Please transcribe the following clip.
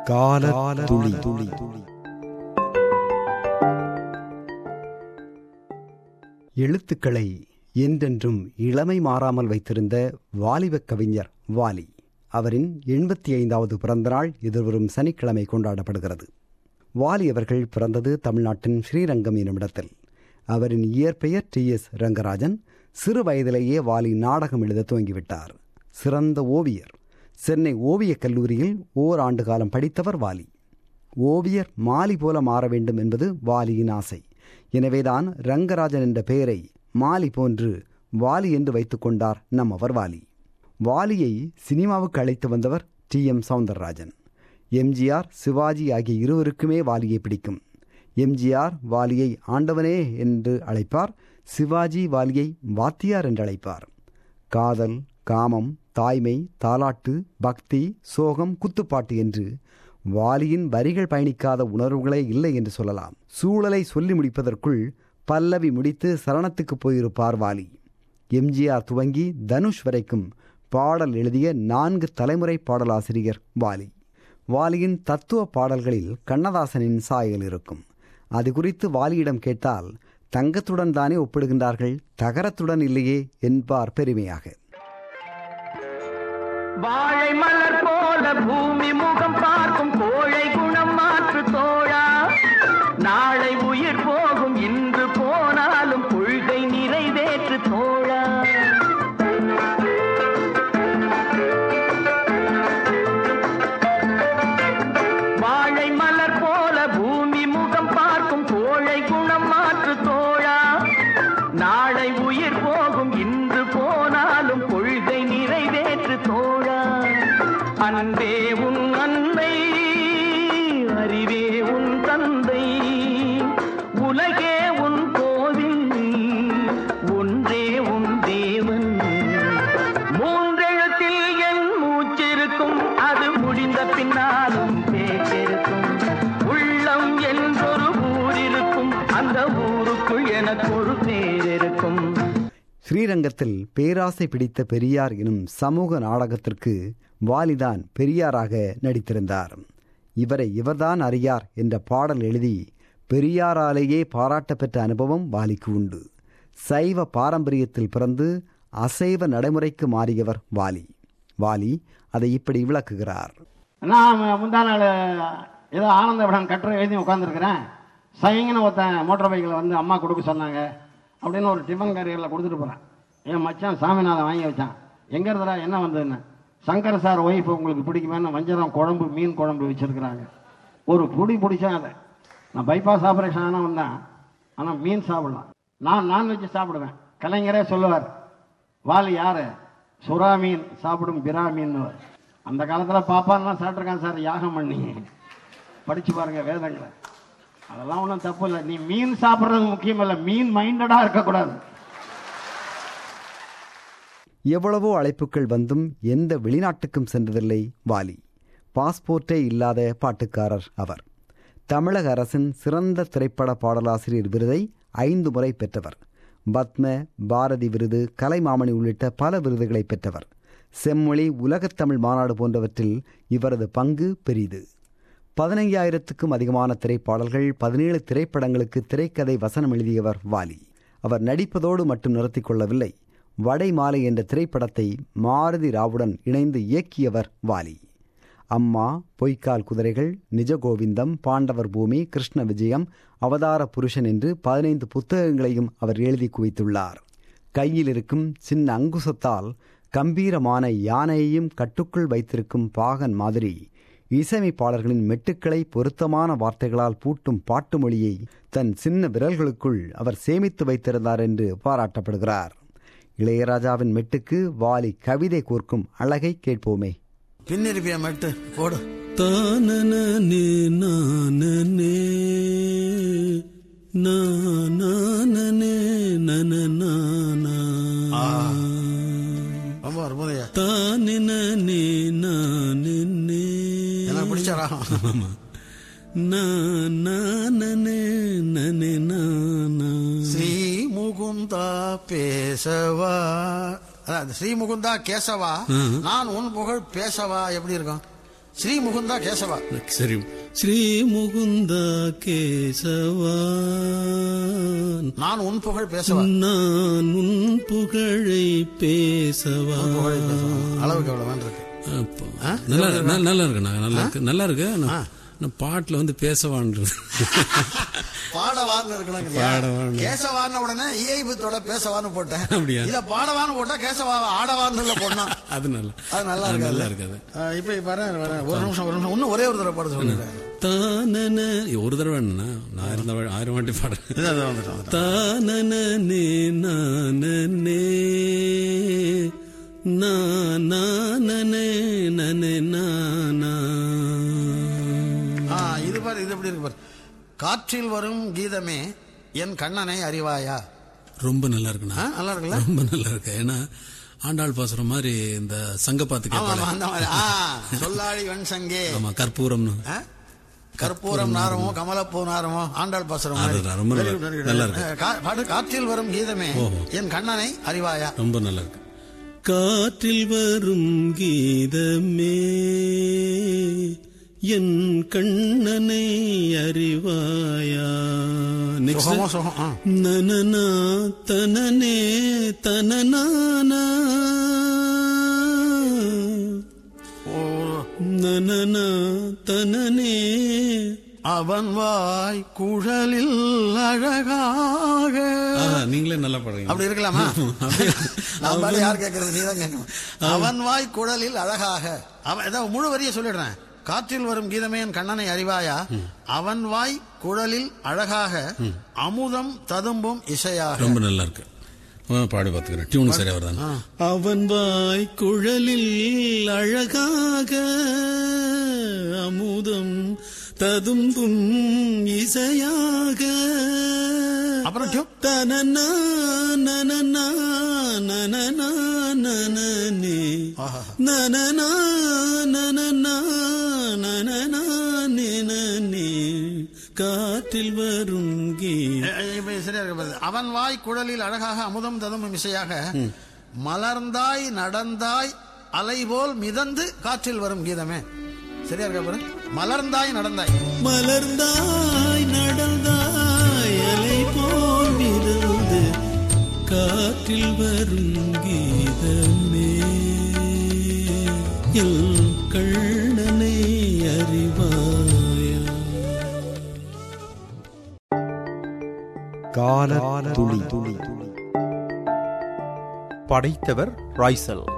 கால துளி துளி எழுத்துக்களை என்றென்றும் இளமை மாறாமல் வைத்திருந்த வாலிப கவிஞர் வாலி அவரின் எண்பத்தி ஐந்தாவது பிறந்தநாள் எதிர்வரும் சனிக்கிழமை கொண்டாடப்படுகிறது வாலி அவர்கள் பிறந்தது தமிழ்நாட்டின் ஸ்ரீரங்கம் என்னுமிடத்தில் அவரின் இயற்பெயர் டி எஸ் ரங்கராஜன் சிறு வயதிலேயே வாலி நாடகம் எழுத துவங்கிவிட்டார் சிறந்த ஓவியர் சென்னை ஓவியக் கல்லூரியில் ஓராண்டு காலம் படித்தவர் வாலி ஓவியர் மாலி போல மாற வேண்டும் என்பது வாலியின் ஆசை எனவேதான் ரங்கராஜன் என்ற பெயரை மாலி போன்று வாலி என்று வைத்துக் கொண்டார் நம்மவர் வாலி வாலியை சினிமாவுக்கு அழைத்து வந்தவர் டி எம் சவுந்தரராஜன் எம்ஜிஆர் சிவாஜி ஆகிய இருவருக்குமே வாலியை பிடிக்கும் எம்ஜிஆர் வாலியை ஆண்டவனே என்று அழைப்பார் சிவாஜி வாலியை வாத்தியார் என்று அழைப்பார் காதல் காமம் தாய்மை தாலாட்டு பக்தி சோகம் குத்துப்பாட்டு என்று வாலியின் வரிகள் பயணிக்காத உணர்வுகளே இல்லை என்று சொல்லலாம் சூழலை சொல்லி முடிப்பதற்குள் பல்லவி முடித்து சரணத்துக்கு போயிருப்பார் வாலி எம்ஜிஆர் துவங்கி தனுஷ் வரைக்கும் பாடல் எழுதிய நான்கு தலைமுறை பாடலாசிரியர் வாலி வாலியின் தத்துவ பாடல்களில் கண்ணதாசனின் சாயல் இருக்கும் அது குறித்து வாலியிடம் கேட்டால் தங்கத்துடன் தானே ஒப்பிடுகின்றார்கள் தகரத்துடன் இல்லையே என்பார் பெருமையாக வாழை மலர் போல பூமி முகம் பார்க்கும் கோழை குணம் மாற்று தோழா நாளை உயிர் போகும் இன்று போனாலும் கொள்கை நிறைவேற்று தோழா வாழை மலர் போல பூமி முகம் பார்க்கும் கோழை குணம் மாற்று தோழா நாளை உயிர் போகும் இன்று போனாலும் கொள்கை நிறைவேற்று தோழா அன்பே உன் அன்னை அறிவே உன் தந்தை உலகே உன் கோவில் ஒன்றே உன் தேவன் மூன்றெழுத்தில் என் மூச்சிருக்கும் அது முடிந்த பின்னாலும் பேச்சிருக்கும் உள்ளம் என்றொரு ஊர் இருக்கும் அந்த ஊருக்குள் எனக்கு ஒரு பேர் இருக்கும் ஸ்ரீரங்கத்தில் பேராசை பிடித்த பெரியார் எனும் சமூக நாடகத்திற்கு வாலிதான் பெரியாராக நடித்திருந்தார் இவரை இவர்தான் அறியார் என்ற பாடல் எழுதி பெரியாராலேயே பாராட்ட பெற்ற அனுபவம் வாலிக்கு உண்டு சைவ பாரம்பரியத்தில் பிறந்து அசைவ நடைமுறைக்கு மாறியவர் வாலி வாலி அதை இப்படி விளக்குகிறார் நான் முந்தா நாள் ஏதோ ஆனந்த விடன் கட்டுரை எழுதி உட்காந்துருக்கிறேன் சைங்கன்னு ஒருத்தன் மோட்டார் பைக்கில் வந்து அம்மா கொடுக்க சொன்னாங்க அப்படின்னு ஒரு டிஃபன் கேரியரில் கொடுத்துட்டு போகிறேன் என் மச்சான் சாமிநாதன் வாங்கி வச்சான் எங்கே இருந்தடா என்ன வந்ததுன்னு சங்கர் சார் ஒய்ஃப் உங்களுக்கு பிடிக்குமேன்னு வஞ்சரம் குழம்பு மீன் குழம்பு வச்சுருக்குறாங்க ஒரு புடி பிடிச்சேன் அதை நான் பைபாஸ் ஆப்ரேஷன் ஆனால் வந்தேன் ஆனால் மீன் சாப்பிடலாம் நான் நான்வெஜ் சாப்பிடுவேன் கலைஞரே சொல்லுவார் வால் யாரு சுறா மீன் சாப்பிடும் பிரா மீன்னுவார் அந்த காலத்தில் பாப்பான்லாம் சாப்பிட்ருக்கான் சார் யாகம் பண்ணி படிச்சு பாருங்க வேதங்களை அதெல்லாம் ஒன்றும் தப்பு இல்லை நீ மீன் சாப்பிட்றது முக்கியம் இல்லை மீன் மைண்டடாக இருக்கக்கூடாது எவ்வளவோ அழைப்புகள் வந்தும் எந்த வெளிநாட்டுக்கும் சென்றதில்லை வாலி பாஸ்போர்ட்டே இல்லாத பாட்டுக்காரர் அவர் தமிழக அரசின் சிறந்த திரைப்பட பாடலாசிரியர் விருதை ஐந்து முறை பெற்றவர் பத்ம பாரதி விருது கலைமாமணி உள்ளிட்ட பல விருதுகளை பெற்றவர் செம்மொழி உலகத்தமிழ் மாநாடு போன்றவற்றில் இவரது பங்கு பெரிது பதினைஞ்சாயிரத்துக்கும் அதிகமான திரைப்பாடல்கள் பதினேழு திரைப்படங்களுக்கு திரைக்கதை வசனம் எழுதியவர் வாலி அவர் நடிப்பதோடு மட்டும் நிறுத்திக் கொள்ளவில்லை வடை மாலை என்ற திரைப்படத்தை மாருதி ராவுடன் இணைந்து இயக்கியவர் வாலி அம்மா பொய்க்கால் குதிரைகள் நிஜகோவிந்தம் பாண்டவர் பூமி கிருஷ்ண விஜயம் அவதார புருஷன் என்று பதினைந்து புத்தகங்களையும் அவர் எழுதி குவித்துள்ளார் கையில் இருக்கும் சின்ன அங்குசத்தால் கம்பீரமான யானையையும் கட்டுக்குள் வைத்திருக்கும் பாகன் மாதிரி இசையமைப்பாளர்களின் மெட்டுக்களை பொருத்தமான வார்த்தைகளால் பூட்டும் பாட்டு மொழியை தன் சின்ன விரல்களுக்குள் அவர் சேமித்து வைத்திருந்தார் என்று பாராட்டப்படுகிறார் இளையராஜாவின் மெட்டுக்கு வாலி கவிதை கோர்க்கும் அழகை கேட்போமே பின்னிருப்பிய மட்டு போடு தானனே நானனே நானனே நனநானா ரொம்ப அற்புதையா தானினே நானே எனக்கு பிடிச்ச ராகம் நானனே நனே நானா ஸ்ரீ முகுந்தா பேசவா அதான் ஸ்ரீ முகுந்தா கேசவா நான் உன் புகழ் பேசவா எப்படி இருக்கும் ஸ்ரீ முகுந்தா கேசவா சரி ஸ்ரீ முகுந்தா கேசவா நான் உன் புகழ் பேசவா நான் உன் புகழை பேசவா புகழை பேசவா அளவுக்கு எவ்வளவு இருக்கு அப்போ, நல்லா இருக்கு, நல்- நல்லா இருக்கு நான் நல்லா இருக்கு நல்லா இருக்கு நான் நான் பாட்டுல வந்து பேசவான்றது பாடவான்னு இருக்கணும் பாடவான்னு. கேசவான உடனே இயைபத்தோட பேசவான்னு போட்டேன் அப்படியா? இத பாடவான்னு போட்டா கேசவா ஆடவான்னு இல்ல போடணும் அது நல்லா அது நல்லா அது இருக்கு நல்லா அது. இருக்கு அது ஆ, இப்ப இப்ப வரேன் வரேன் ஒரு நிமிஷம் ஒரு நிமிஷம் இன்னும் ஒரே ஒரு தடவை பாட சொல்லுங்க தானன ஒரு தடவை வேணும்னா நான் இருந்த வழி- ஆயிரம் வாட்டி பாடுறேன் இதான் இதான் வந்துட்டோம், வந்துட்டோம். தானனே நானனே நானே நனே நானா ஆ, இது பாரு இது எப்படி இருக்கு பாரு காற்றில் வரும் கீதமே என் கண்ணனை அறிவாயா ரொம்ப நல்லா ஆ, இருக்குண்ணா நல்லா இருக்குல்ல ரொம்ப நல்லா இருக்கு ஏன்னா ஆண்டாள் பாசுற மாதிரி இந்த சங்கப்பாத்து ஆமா கேட்பாங்க ஆமா, அந்த மாதிரி ஆ, சொல்லாழி வெண் சங்கே ஆமா கற்பூரம்னு ஆ? கற்பூரம் நாரமோ கமலப்பூ நாரமோ ஆண்டாள் பாசுரம் மாதிரி. அதுதான், ரொம்ப Very நல்லா- good, very good. நல்லா இருக்கு. அஹ், கா- பாடு காற்றில் வரும் கீதமே என் கண்ணனை அறிவாயா ரொம்ப நல்லா இருக்கு காற்றில் வரும் கீதமே என் கண்ணனை அறிவாயா சுகமோ நெக்ஸ்ட் சுகம் ஆ. நனனா தனனே தனனானா ஓ, நனனா தனனே அவன் வாய் குழலில் அழகாக ஆஹா, நீங்களே நல்லா பாடுறீங்க அப்படி இருக்கலாமா நான் பாட்டு யார் கேட்கறது நீதான் கேட்கணும் அவன் வாய் குழலில் அழகாக அவன் ஏதாவது முழு வரிய சொல்லிடுறேன் காற்றில் வரும் கீதமே என் கண்ணனை அறிவாயா அவன் வாய் குழலில் அழகாக அமுதம் ததும்பும் இசையாக ரொம்ப நல்லா இருக்கு ஆ, பாடி பார்த்துக்கிறேன் டியூன் சரியா வருதான் அவன் வாய் குழலில் அழகாக அமுதம் ததும்பும் இசையாக அப்புறம் டியூன் தனனா நனனா நனனா நனனே ஆஹா. நனனா நனனா நனனா நினனே காற்றில் வரும் கீத ஏ, ஏ, இப்ப சரியா இருக்கு பாரு. அவன் வாய் குழலில் அழகாக அமுதம் ததும்பும் இசையாக மலர்ந்தாய் நடந்தாய் அலை போல் மிதந்து காற்றில் வரும் கீதமே சரியா இருக்கா பாரு மலர்ந்தாய் நடந்தாய் மலர்ந்தாய் நடந்தாய் அலை போல் மிதந்து காற்றில் வரும் கீதமே எல் கண்ணனை அறிவாயா கால துளி துளி படைத்தவர் ராய்சல்